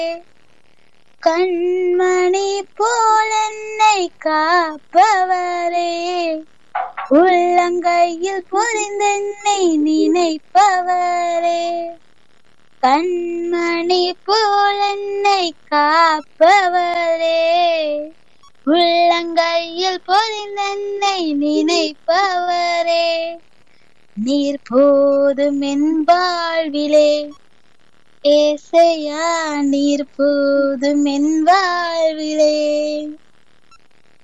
கண்மணி போல் என்னை காப்பவரே உள்ளங்கையில் பொறிந்தென்னை நினைப்பவரே கண்மணி போல் என்னை காப்பவரே உள்ளங்கையில் பொறிந்தென்னை நினைப்பவரே நீர் போதும் என் வாழ்விலே ஏசையா நீர் போதும் என் வாழ்விலே